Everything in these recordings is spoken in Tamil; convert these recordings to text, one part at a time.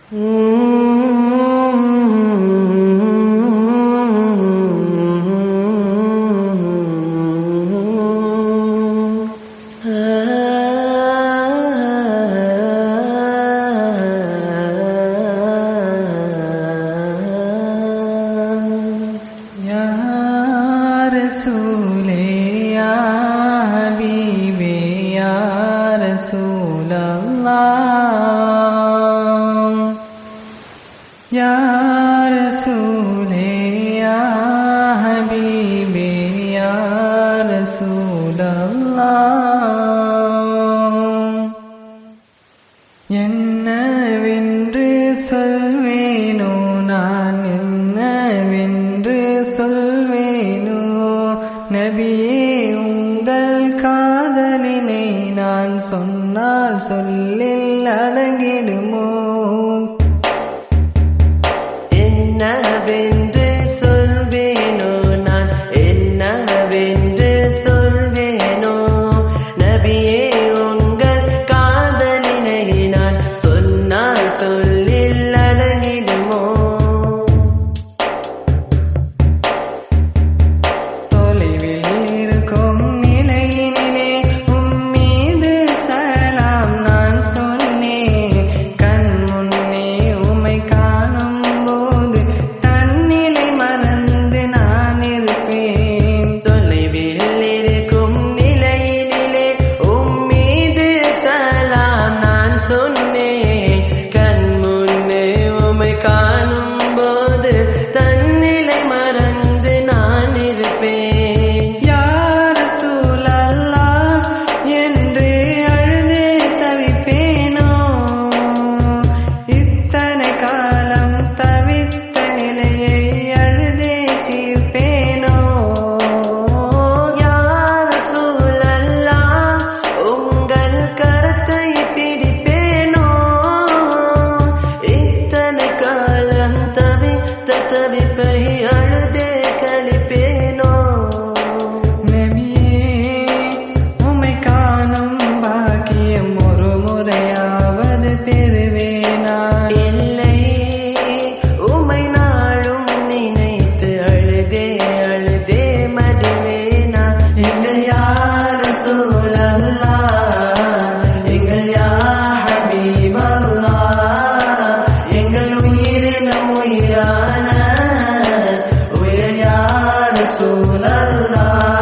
يا رسول يا حبيبي يا رسول الله يا رسول يا حبيبي يا رسول الله என்னவென்று சொல்வேனோ நான் என்னவென்று சொல்வேனோ நபியே உங்கள் காதலினை நான் சொன்னால் சொல்லில் அடங்கிடுமோ என்னவென்று சொல்வேனோ நான் என்னவென்று சொல்வேனோ நபியே உங்கள் காதலினை நான் சொன்னால் சொல்லில் அடங்கிடுமோ தொலைவில் இருக்கும் நிலையினிலே உம்மீது சலாம் நான் சொன்னேன் கண் முன்னே உமை காணும் போது தன்னிலை மறந்து நான் இருப்பேன் தொலைவில் இருக்கும் நிலையினிலே உம்மீது சலாம் நான் சொன்னேன் கண் முன்னே உமை காணும் போது தன்னிலை மறந்து நான் இருப்பேன் யார் சூழல்லா என்று அழுது தவிப்பேனோ இத்தனை காலம் தவித்த நிலையை அழுதே தீர்ப்பேனோ யார் சூழல்லா உங்கள் கருத்தை பிடிப்பேனோ இத்தனை காலம் தவித்த தவிப்பை அழுதே கழிப்பேனோ நபியே உமை காணும் பாக்கியம் ஒரு முறையாவது பெறுவேனா இல்லை உமை நாளும் நினைத்து அழுதே அழுதே மடுவேனா எங்கள் யார் சூழல்லா எங்கள் யார் ஹபீபல்லா எங்கள் உயிரினம் உயிரான உயிர் யார் சூழல்லா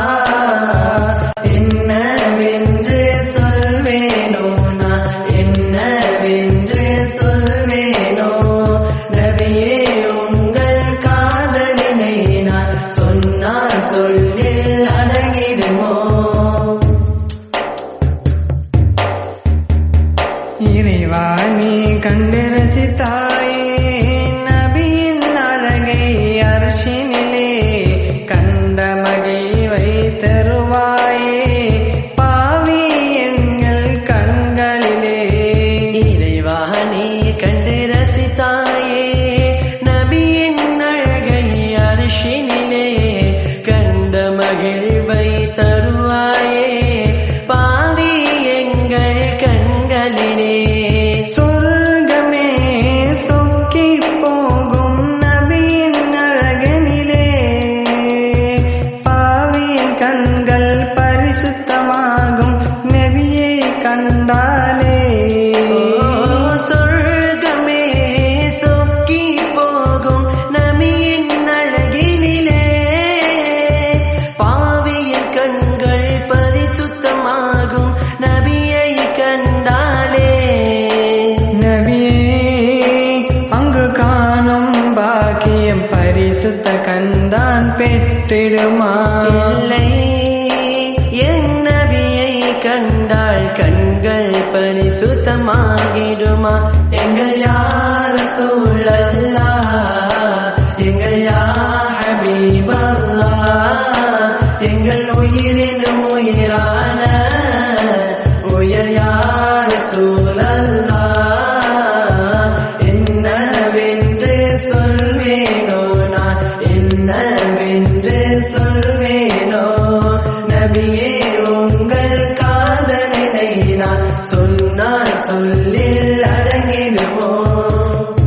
என்னவென்று சொல்வேனோ நான் என்னவென்று சொல்வேனோ நபியே உங்கள் காதலினை நான் சொன்னால் சொல்லில் அடங்கிடுமோ இறைவா நீ கண்டு ரசித்தாயே நபியின் அழகை அரிசினிலே கண்ட மகிழ்வை தருவாயே பாவி எங்கள் கண்களிலே இறைவா நீ கண்டு ரசித்தாயே நபியின் அழகை அரிசினிலே கண்ட மகிழ்வை தருவாயே பாவி எங்கள் கண்களிலே சொர்க்கமே சொக்கி போகும் நபியின் அழகனிலே பாவியின் கண்கள் பரிசுத்தமாகும் நபியை கண்டாலே ஓ, சொர்க்கமே சொக்கி போகும் நபியின் அழகினிலே பாவியின் கண்கள் பரிசுத்தமாகும் நபியை கண்டாலே நபியே அங்கு காணும் பாக்கியம் பரிசுத்த கந்தான் பெற்றிடுமா இல்லை என் நபியை கண்டால் கண்கள் பரிசுத்தமாகிடுமா எங்கள் யார் சூழல்லா எங்கள் யார் ஹபீபல்லா எங்கள் உயிரினும் உயிரான உயர் யார் சூழல்லா என்னவென்று சொல்வேனோ நான் என்னவென்று சொல்வேனோ நபியே உங்கள் காதலினை நான் சொன்னால் சொல்லில் அடங்கிடுமோ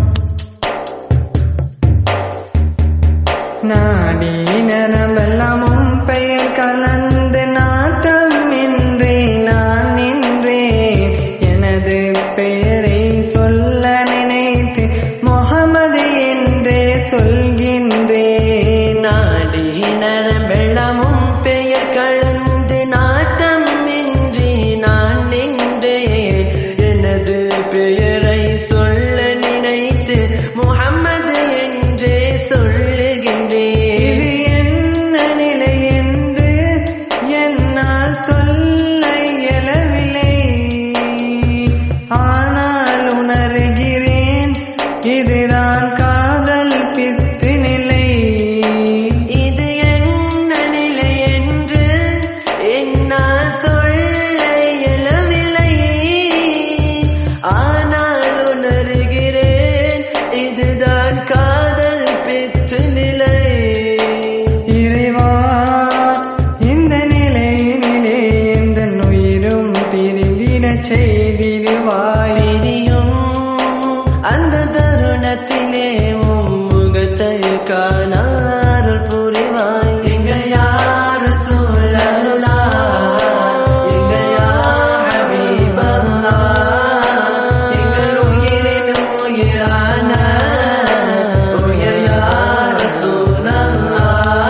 செய்திடுவாய் பிரியும் அந்த தருணத்திலே உம் முகத்தை காணாருள் புரிவாய் எங்கள் யார் சூழலா எங்கள் யார் ஹபீபல்லா எங்கள் உயிரின் உயிரான உயிர் யார் சூழலா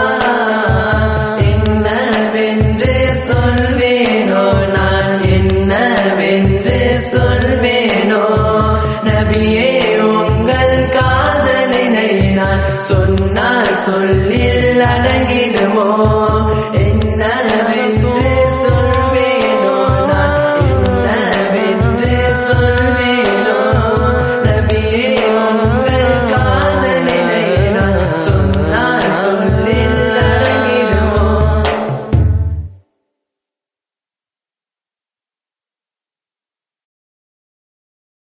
என்னவென்று சொல்வேனோ நான் என்னவென்று சொல்வேனோ நபியே உங்கள் காதலினை நான் சொன்னால் சொல்லில் அடங்கிடுமோ என்ன